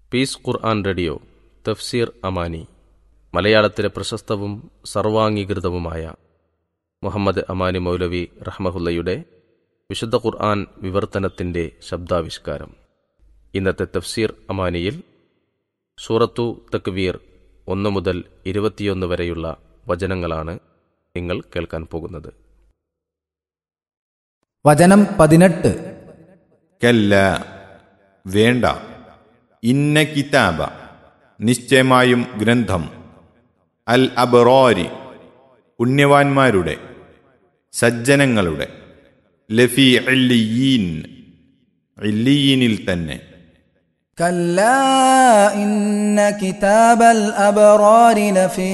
piece ഖുർആൻ radio തഫ്സീർ അമാനി മലയാളത്തിലെ പ്രശസ്തവും സർവാംഗീകൃതവുമായ മുഹമ്മദ് അമാനി മൗലവി റഹ്മഹുല്ലയുടെ വിശുദ്ധ ഖുർആൻ വിവർത്തനത്തിൻ്റെ ശബ്ദാവിഷ്കാരം ഇന്നത്തെ തഫ്സീർ അമാനിയിൽ സൂറത്തു തക്വീർ ഒന്ന് മുതൽ ഇരുപത്തിയൊന്ന് വരെയുള്ള വചനങ്ങളാണ് നിങ്ങൾ കേൾക്കാൻ പോകുന്നത് വചനം പതിനെട്ട് കല്ല വേണ്ട ഇന്ന കിതാബ നിശ്ചയമായും ഗ്രന്ഥം അൽ അബറോരി പുണ്യവാന്മാരുടെ സജ്ജനങ്ങളുടെ ലഫി ഇല്ലിയീൻ ഇല്ലിയീനിൽ തന്നെ كلا إن كتاب الأبرار لفي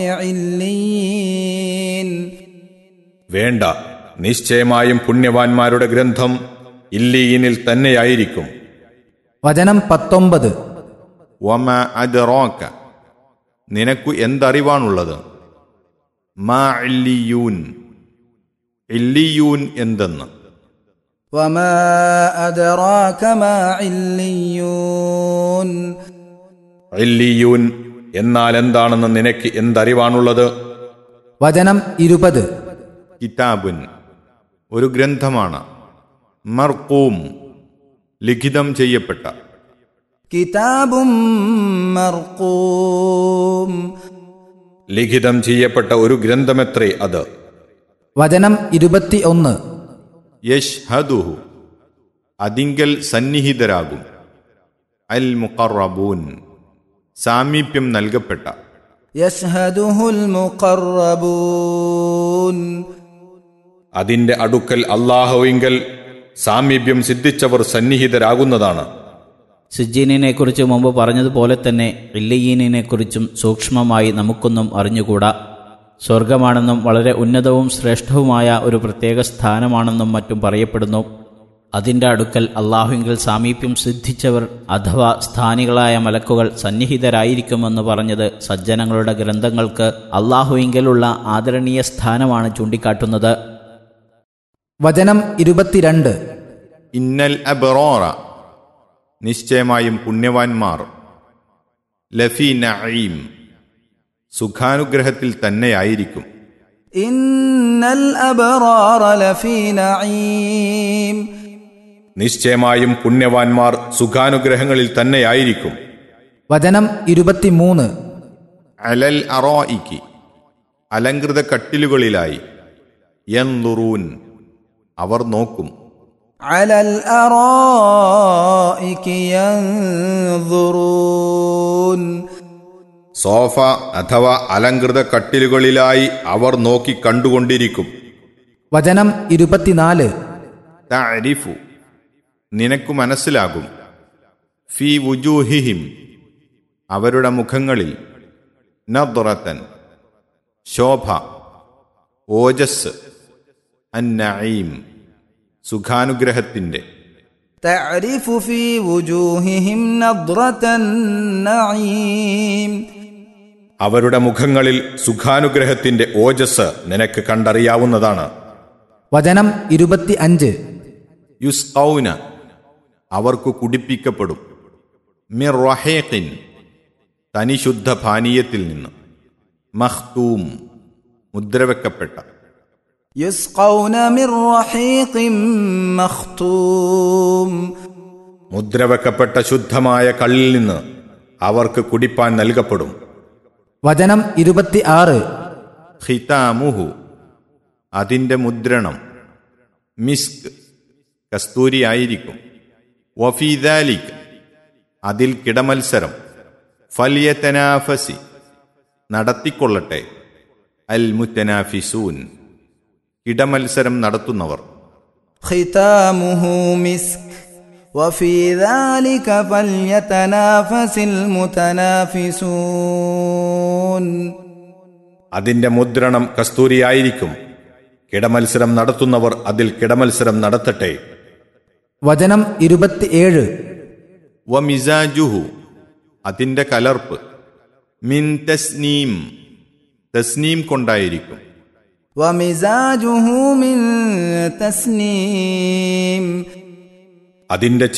عليين വേണ്ട നിശ്ചയമായും പുണ്യവാന്മാരുടെ ഗ്രന്ഥം ഇല്ലിയീനിൽ തന്നെയായിരിക്കും വചനം പത്തൊമ്പത് വമ അദറോക്ക നിനക്കു എന്തറിവാണുള്ളത് മാ ഇല്ലിയൂൻ ഇല്ലിയൂൻ എന്തെന്ന് وما أدراك ما عليون ഇല്ലിയൂൻ എന്നാൽ എന്താണെന്ന് നിനക്ക് എന്തറിവാണുള്ളത് വചനം ഇരുപത് കിതാബുൻ ഒരു ഗ്രന്ഥമാണ് മർക്കൂം ലിഖിതം ചെയ്യപ്പെട്ട كتاب مرقوم ലിഖിതം ചെയ്യപ്പെട്ട ഒരു ഗ്രന്ഥമെത്രേ അത് വചനം ഇരുപത്തി ഒന്ന് യഷ്ഹദുഹു അതിങ്കൽ സന്നിഹിതരാകും അൽ മുഖറബൂൻ സാമീപ്യം നൽകപ്പെട്ട يشهده المقربون അതിന്റെ അടുക്കൽ അള്ളാഹുവിങ്കൽ സാമീപ്യം സിദ്ധിച്ചവർ സന്നിഹിതരാകുന്നതാണ് സിജ്ജീനിനെ കുറിച്ച് മുമ്പ് പറഞ്ഞതുപോലെ തന്നെ ഇല്ലയീനിനെ കുറിച്ചും സൂക്ഷ്മമായി നമുക്കൊന്നും അറിഞ്ഞുകൂടാ സ്വർഗമാണെന്നും വളരെ ഉന്നതവും ശ്രേഷ്ഠവുമായ ഒരു പ്രത്യേക സ്ഥാനമാണെന്നും മറ്റും പറയപ്പെടുന്നു അതിൻ്റെ അടുക്കൽ അള്ളാഹുവിങ്കിൽ സാമീപ്യം സിദ്ധിച്ചവർ അഥവാ സ്ഥാനികളായ മലക്കുകൾ സന്നിഹിതരായിരിക്കുമെന്ന് പറഞ്ഞത് സജ്ജനങ്ങളുടെ ഗ്രന്ഥങ്ങൾക്ക് അള്ളാഹുവിങ്കിലുള്ള ആദരണീയ സ്ഥാനമാണ് ചൂണ്ടിക്കാട്ടുന്നത് വചനം ഇരുപത്തിരണ്ട് ഇന്നൽ അബറോറ നിശ്ചയമായും പുണ്യവാന്മാർ ലഫി നഈം സുഖാനുഗ്രഹത്തിൽ തന്നെയായിരിക്കും إن الأبرار لفي نعيم നിശ്ചയമായും പുണ്യവാന്മാർ സുഖാനുഗ്രഹങ്ങളിൽ തന്നെയായിരിക്കും വചനം ഇരുപത്തിമൂന്ന് അലൽ അറോയിക്ക് അലങ്കൃത കട്ടിലുകളിലായി യൻലുറൂൻ അവർ നോക്കും على الأرائك ينظرون സോഫ അഥവാ അലങ്കൃത കട്ടിലുകളിലായി അവർ നോക്കി കണ്ടുകൊണ്ടിരിക്കും വചനം ഇരുപത്തിനാല് തഅരിഫു നിനക്കു മനസ്സിലാകും ഫി വുജൂഹിഹിം അവരുടെ മുഖങ്ങളിൽ നദ്റത്തൻ ശോഭ ഓജസ് അന്നഈം സുഖാനുഗ്രഹത്തിൻ്റെ تعرف في وجوههم نضرة النعيم അവരുടെ മുഖങ്ങളിൽ സുഖാനുഗ്രഹത്തിന്റെ ഓജസ് നിനക്ക് കണ്ടറിയാവുന്നതാണ് വചനം ഇരുപത്തി അഞ്ച് യുസ്കൗന അവർക്കു കുടിപ്പിക്കപ്പെടും മിർ റഹേഖിൻ തനിശുദ്ധ പാനീയത്തിൽ നിന്ന് മഖ്തൂം മുദ്രവെക്കപ്പെട്ട يسقون من رحيق مختوم മുദ്രവെക്കപ്പെട്ട ശുദ്ധമായ കള്ളിൽ നിന്ന് അവർക്ക് കുടിപ്പാൻ നൽകപ്പെടും വചനം ഇരുപത്തി ആറ് ഖിതാമുഹു അതിൻ്റെ മുദ്രണം മിസ്ക് കസ്തൂരിയായിരിക്കും വഫീദാലിക് അതിൽ കിടമത്സരം ഫലിയത്തനാഫസി നടത്തിക്കൊള്ളട്ടെ അൽ മുത്തനാഫിസൂൻ കിടമത്സരം നടത്തുന്നവർ ختامه مسك وفي ذلك فليتنافس المتنافسون അതിന്റെ മുദ്രണം കസ്തൂരിയായിരിക്കും കിടമത്സരം നടത്തുന്നവർ അതിൽ കിടമത്സരം നടത്തട്ടെ വചനം ഇരുപത്തിയേഴ് വമിസാജുഹു അതിന്റെ കലർപ്പ് മിൻ തസ്നീം തസ്നീം കൊണ്ടായിരിക്കും ومزاجه من تسنيم അതിന്റെ